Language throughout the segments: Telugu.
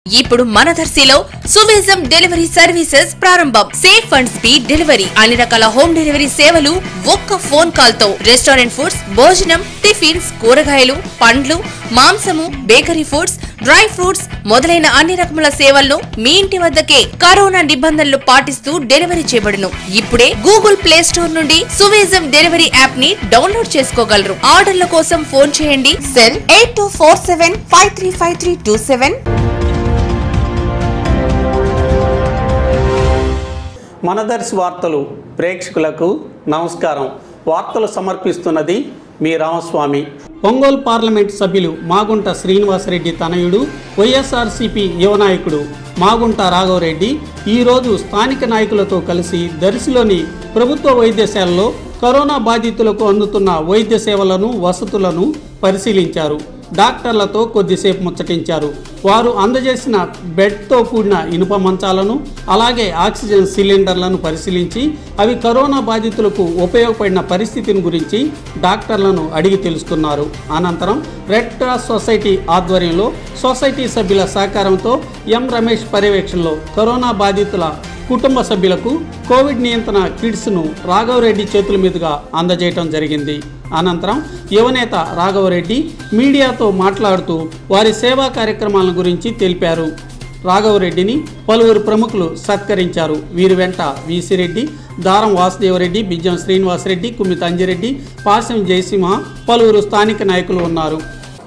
ఇప్పుడు మన దర్శిలో సువేజం డెలివరీ సర్వీసెస్ ప్రారంభం సేఫ్ అండ్ స్పీడ్ డెలివరీ అన్ని రకాల హోమ్ డెలివరీ సేవలు ఒక్క ఫోన్ కాల్ తో రెస్టారెంట్ ఫుడ్స్ భోజనం టిఫిన్స్ కూరగాయలు పండ్లు మాంసము బేకరీ ఫుడ్స్ డ్రై ఫ్రూట్స్ మొదలైన అన్ని రకముల సేవలను మీ ఇంటి వద్దకే కరోనా నిబంధనలు పాటిస్తూ డెలివరీ చేయబడును ఇప్పుడే గూగుల్ ప్లే స్టోర్ నుండి సువేజం డెలివరీ యాప్ ని డౌన్లోడ్ చేసుకోగలరు ఆర్డర్ల కోసం ఫోన్ చేయండి cell eight two four seven five three five three two seven మనదర్శి వార్తలు ప్రేక్షకులకు నమస్కారం వార్తలు సమర్పిస్తున్నది మీ రామస్వామి ఒంగోలు పార్లమెంట్ సభ్యులు మాగుంట శ్రీనివాసరెడ్డి తనయుడు వైఎస్ఆర్సీపీ యువనాయకుడు మాగుంట రాఘవరెడ్డి ఈరోజు స్థానిక నాయకులతో కలిసి దర్శిలోని ప్రభుత్వ వైద్యశాలలో కరోనా బాధితులకు అందుతున్న వైద్య సేవలను వసతులను పరిశీలించారు డాక్టర్లతో కొద్దిసేపు ముచ్చటించారు వారు అందజేసిన బెడ్తో కూడిన ఇనుప మంచాలను అలాగే ఆక్సిజన్ సిలిండర్లను పరిశీలించి అవి కరోనా బాధితులకు ఉపయోగపడిన పరిస్థితిని గురించి డాక్టర్లను అడిగి తెలుసుకున్నారు అనంతరం రెడ్ క్రాస్ సొసైటీ ఆధ్వర్యంలో సొసైటీ సభ్యుల సహకారంతో ఎం రమేష్ పర్యవేక్షణలో కరోనా బాధితుల కుటుంబ సభ్యులకు కోవిడ్ నియంత్రణ కిట్స్ను రాఘవరెడ్డి చేతుల మీదుగా అందజేయటం జరిగింది అనంతరం యువనేత రాఘవరెడ్డి మీడియాతో మాట్లాడుతూ వారి సేవా కార్యక్రమాల గురించి తెలిపారు రాఘవరెడ్డిని పలువురు ప్రముఖులు సత్కరించారు వీరి వెంట విసిరెడ్డి దారం వాసుదేవరెడ్డి బిజ్జం శ్రీనివాసరెడ్డి కుమ్మిత అంజిరెడ్డి పాసం జయసింహ పలువురు స్థానిక నాయకులు ఉన్నారు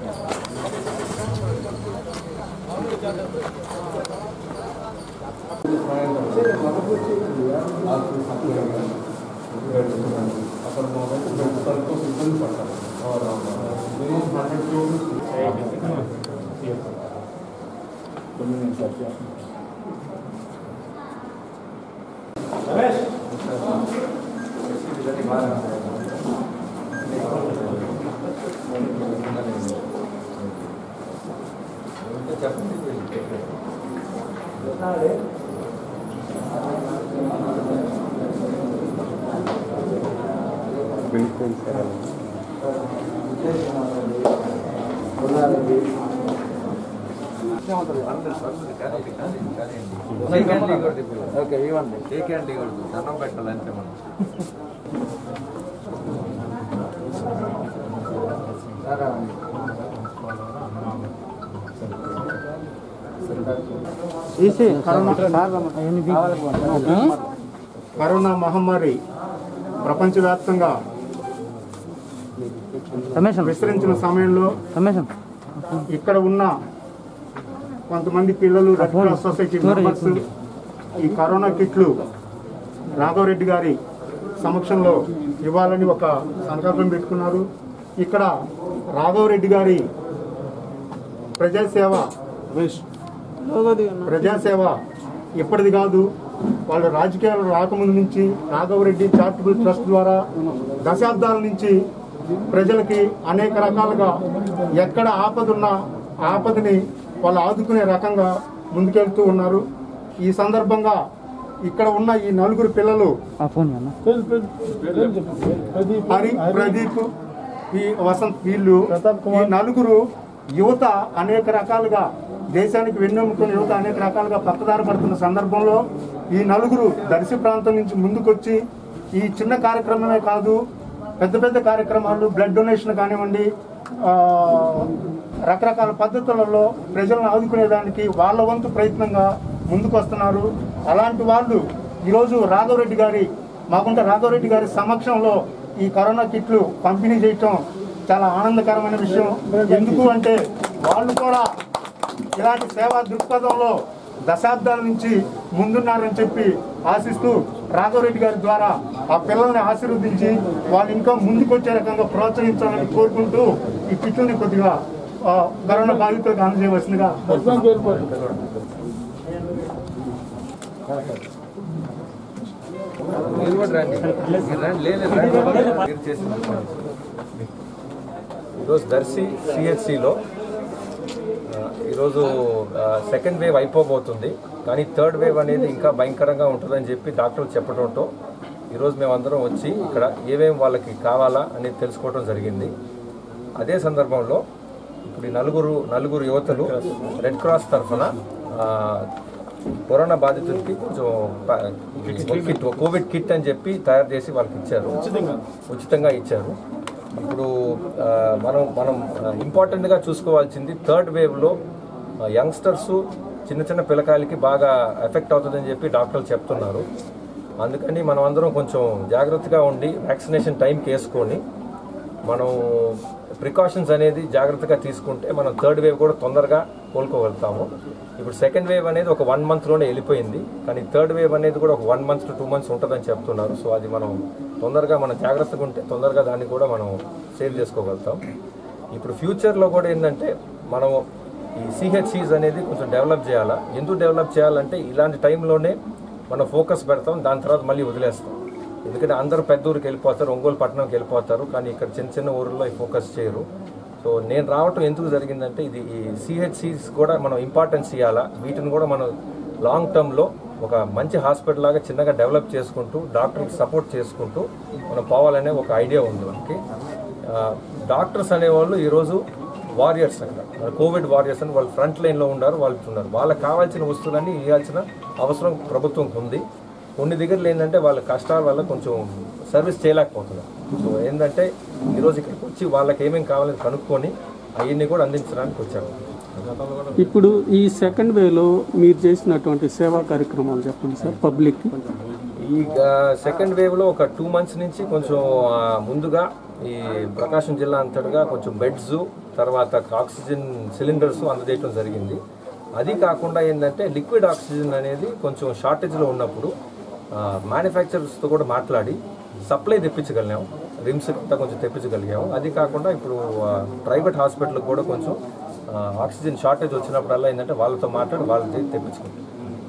ఓకే ఇవ్వండి కేక్ అండి దండం పెట్టాలి అంతే మనం కరోనా మహమ్మారి ప్రపంచవ్యాప్తంగా విస్తరించిన సమయంలో ఇక్కడ ఉన్న కొంతమంది పిల్లలు రెడ్ క్రాస్ సొసైటీ మెంబర్స్ ఈ కరోనా కిట్లు రాఘవరెడ్డి గారి సమక్షంలో ఇవ్వాలని ఒక సంకల్పం పెట్టుకున్నారు ఇక్కడ రాఘవరెడ్డి గారి ప్రజాసేవ ప్రజాసేవ ఇప్పటిది కాదు వాళ్ళు రాజకీయాలు రాకముందు నుంచి రాఘవరెడ్డి చారిటబుల్ ట్రస్ట్ ద్వారా దశాబ్దాల నుంచి ప్రజలకి అనేక రకాలుగా ఎక్కడ ఆపద ఉన్నా ఆ ఆపదని వాళ్ళు ఆదుకునే రకంగా ముందుకెళ్తూ ఉన్నారు ఈ సందర్భంగా ఇక్కడ ఉన్న ఈ నలుగురు పిల్లలు హరి ప్రదీప్ ఈ వసంత్ వీళ్ళు ఈ నలుగురు యువత అనేక రకాలుగా దేశానికి వెన్నెముకున్న యువత అనేక రకాలుగా పక్కదారి పడుతున్న సందర్భంలో ఈ నలుగురు దర్శి ప్రాంతం నుంచి ముందుకొచ్చి ఈ చిన్న కార్యక్రమమే కాదు పెద్ద పెద్ద కార్యక్రమాలు బ్లడ్ డొనేషన్ కానివ్వండి ఆ, రకరకాల పద్ధతులలో ప్రజలను ఆదుకునేదానికి వాళ్ళ వంతు ప్రయత్నంగా ముందుకు వస్తున్నారు అలాంటి వాళ్ళు ఈరోజు రాఘవరెడ్డి గారి మాకుంట రాఘవరెడ్డి గారి సమక్షంలో ఈ కరోనా కిట్లు పంపిణీ చేయటం చాలా ఆనందకరమైన విషయం ఎందుకు అంటే వాళ్ళు కూడా ఇలాంటి సేవా దృక్పథంలో దశాబ్దాల నుంచి ముందున్నారని చెప్పి ఆశిస్తూ రాఘవరెడ్డి గారి ద్వారా ఆ పిల్లల్ని ఆశీర్వదించి వాళ్ళు ఇంకా ముందుకొచ్చే రకంగా ప్రోత్సహించాలని కోరుకుంటూ ఈ కిట్లని కొద్దిగా ఆ, కరోనా బాధితులకు అందజేయవలసిందిగా మీరు కూడా రండి మీరు రండి లేదు రండి మీరు చేసిన ఈరోజు దర్శి సిహెచ్సిలో ఈరోజు సెకండ్ వేవ్ అయిపోబోతుంది కానీ థర్డ్ వేవ్ అనేది ఇంకా భయంకరంగా ఉంటుందని చెప్పి డాక్టర్లు చెప్పడంతో ఈరోజు మేమందరం వచ్చి ఇక్కడ ఏమేమి వాళ్ళకి కావాలా అనేది తెలుసుకోవడం జరిగింది అదే సందర్భంలో ఇప్పుడు ఈ నలుగురు నలుగురు యువతలు రెడ్ క్రాస్ తరఫున ఆ, ఆ, కరోనా బాధితులకి కొంచెం ప- కిట్ కోవిడ్ కిట్ అని చెప్పి తయారు చేసి వాళ్ళకి ఇచ్చారు ఉచితంగా ఇచ్చారు ఇప్పుడు ఆ, మనం మనం ఇంపార్టెంట్గా చూసుకోవాల్సింది థర్డ్ వేవ్లో యంగ్స్టర్స్ చిన్న చిన్న పిల్లకాయలకి బాగా ఎఫెక్ట్ అవుతుందని చెప్పి డాక్టర్లు చెప్తున్నారు అందుకని మనం అందరం కొంచెం జాగ్రత్తగా ఉండి వ్యాక్సినేషన్ టైంకి వేసుకొని మనం ప్రికాషన్స్ అనేది జాగ్రత్తగా తీసుకుంటే మనం థర్డ్ వేవ్ కూడా తొందరగా కోలుకోగలుగుతాము ఇప్పుడు సెకండ్ వేవ్ అనేది ఒక వన్ మంత్లోనే వెళ్ళిపోయింది కానీ థర్డ్ వేవ్ అనేది కూడా ఒక one month to two months ఉంటుందని చెప్తున్నారు సో అది మనం తొందరగా మనం జాగ్రత్తగా ఉంటే తొందరగా దాన్ని కూడా మనం సేవ్ చేసుకోగలుగుతాం ఇప్పుడు ఫ్యూచర్లో కూడా ఏంటంటే మనం ఈ సిహెచ్సిస్ అనేది కొంచెం డెవలప్ చేయాలా ఎందుకు డెవలప్ చేయాలంటే ఇలాంటి టైంలోనే మనం ఫోకస్ పెడతాం దాని తర్వాత మళ్ళీ వదిలేస్తాం ఎందుకంటే అందరూ పెద్ద ఊరికి వెళ్ళిపోతారు ఒంగోలు పట్టణంకి వెళ్ళిపోతారు కానీ ఇక్కడ చిన్న చిన్న ఊర్లో ఈ ఫోకస్ చేయరు సో నేను రావటం ఎందుకు జరిగిందంటే ఇది ఈ సిహెచ్సిస్ కూడా మనం ఇంపార్టెన్స్ ఇవ్వాలా వీటిని కూడా మనం లాంగ్ టర్మ్లో ఒక మంచి హాస్పిటల్ లాగా చిన్నగా డెవలప్ చేసుకుంటూ డాక్టర్కి సపోర్ట్ చేసుకుంటూ మనం పోవాలనే ఒక ఐడియా ఉంది మనకి ఆ, డాక్టర్స్ అనేవాళ్ళు ఈరోజు వారియర్స్ అక్కడ మన కోవిడ్ వారియర్స్ అని వాళ్ళు ఫ్రంట్ లైన్లో ఉన్నారు వాళ్ళు ఉన్నారు వాళ్ళకి కావాల్సిన వస్తువులన్నీ ఇవ్వాల్సిన అవసరం ప్రభుత్వంకి ఉంది కొన్ని దగ్గరలో ఏంటంటే వాళ్ళ కష్టాల వల్ల కొంచెం సర్వీస్ చేయలేకపోతున్నారు సో ఏంటంటే ఈరోజు ఇక్కడికి వచ్చి వాళ్ళకి ఏమేమి కావాలని కనుక్కొని అవన్నీ కూడా అందించడానికి వచ్చారు ఇప్పుడు ఈ సెకండ్ వేలో మీరు చేసినటువంటి సేవా కార్యక్రమాలు చెప్పండి సార్ పబ్లిక్ ఈ సెకండ్ వేవ్లో ఒక టూ మంత్స్ నుంచి కొంచెం ఆ, ముందుగా ఈ ప్రకాశం జిల్లా అంతటా కొంచెం బెడ్స్ తర్వాత ఆక్సిజన్ సిలిండర్స్ అందజేయటం జరిగింది అది కాకుండా ఏంటంటే లిక్విడ్ ఆక్సిజన్ అనేది కొంచెం షార్టేజ్లో ఉన్నప్పుడు మ్యానుఫ్యాక్చరర్స్తో కూడా మాట్లాడి సప్లై తెప్పించగలిగాం రిమ్స్ అంతా కొంచెం తెప్పించగలిగాము అది కాకుండా ఇప్పుడు ప్రైవేట్ హాస్పిటల్కి కూడా కొంచెం ఆ, ఆక్సిజన్ షార్టేజ్ వచ్చినప్పుడల్లా ఏంటంటే వాళ్ళతో మాట్లాడి వాళ్ళకి తెప్పించుకుంటాం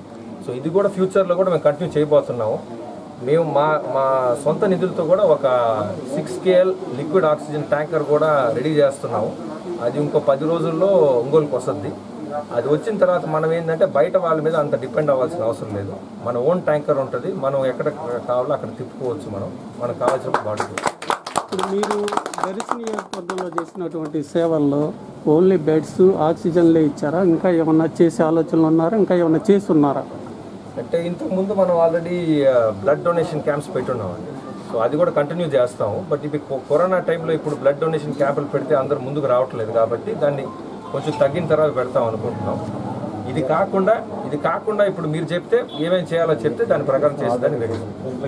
సో ఇది కూడా ఫ్యూచర్లో కూడా మేము కంటిన్యూ చేయబోతున్నాము మేము మా మా సొంత నిధులతో కూడా ఒక six KL liquid oxygen tanker కూడా రెడీ చేస్తున్నాము అది ఇంకో పది రోజుల్లో ఒంగోలుకి వస్తుంది అది వచ్చిన తర్వాత మనం ఏంటంటే బయట వాళ్ళ మీద అంత డిపెండ్ అవ్వాల్సిన అవసరం లేదు మన ఓన్ ట్యాంకర్ ఉంటుంది మనం ఎక్కడ కావాలో అక్కడ తిప్పుకోవచ్చు మనం మనకు కావాల్సిన వాడుకోవచ్చు ఇప్పుడు మీరు దర్శి నియోజకవర్గంలో చేసినటువంటి సేవల్లో ఓన్లీ బెడ్స్ ఆక్సిజన్లే ఇచ్చారా ఇంకా ఏమన్నా చేసే ఆలోచనలు ఉన్నారా ఇంకా ఏమన్నా చేస్తున్నారా అంటే ఇంతకు ముందు మనం ఆల్రెడీ బ్లడ్ డొనేషన్ క్యాంప్స్ పెట్టున్నామండి సో అది కూడా కంటిన్యూ చేస్తాము బట్ ఇప్పుడు కొ- కరోనా టైంలో ఇప్పుడు బ్లడ్ డొనేషన్ క్యాంపులు పెడితే అందరూ ముందుకు రావట్లేదు కాబట్టి దాన్ని కొంచెం తగ్గిన తర్వాత పెడతాం అనుకుంటున్నాం ఇది కాకుండా ఇది కాకుండా ఇప్పుడు మీరు చెప్తే ఏమేమి చేయాలో చెప్తే దాని ప్రకారం చేసేదాన్ని రెడీ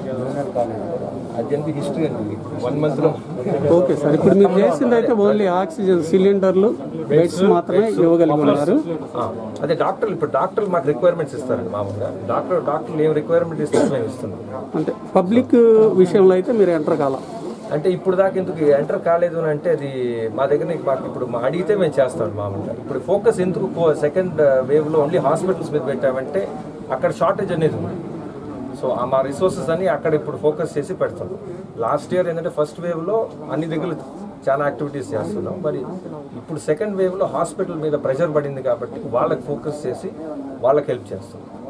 అది ఎందుకు హిస్టరీ అండి వన్ మంత్లో ఓకే సార్ ఇప్పుడు మీరు చేసింది అయితే ఓన్లీ ఆక్సిజన్ సిలిండర్లు బెడ్స్ మాత్రమే ఇవ్వగలిగి ఉన్నారు ఆ, అదే డాక్టర్లు ఇప్పుడు డాక్టర్లు మాకు రిక్వైర్మెంట్స్ ఇస్తారండి మామూలుగా డాక్టర్ డాక్టర్లు ఏం రిక్వైర్మెంట్ ఇస్తే మేము ఇస్తున్నాం అంటే పబ్లిక్ విషయంలో అయితే మీరు ఎంటర్ కాల అంటే ఇప్పుడు దాకా ఎందుకు ఎంటర్ కాలేదు అని అంటే అది మా దగ్గర నుంచి మాకు ఇప్పుడు మా అడిగితే మేము చేస్తాం మామూలుగా ఇప్పుడు ఫోకస్ ఎందుకు సెకండ్ వేవ్లో ఓన్లీ హాస్పిటల్స్ మీద పెట్టామంటే అక్కడ షార్టేజ్ అనేది ఉంది సో ఆ మా రిసోర్సెస్ అన్ని అక్కడ ఇప్పుడు ఫోకస్ చేసి పెడతాం లాస్ట్ ఇయర్ ఏంటంటే ఫస్ట్ వేవ్లో అన్ని దగ్గర చాలా యాక్టివిటీస్ చేస్తున్నాం మరి ఇప్పుడు సెకండ్ వేవ్లో హాస్పిటల్ మీద ప్రెషర్ పడింది కాబట్టి వాళ్ళకి ఫోకస్ చేసి వాళ్ళకి హెల్ప్ చేస్తాం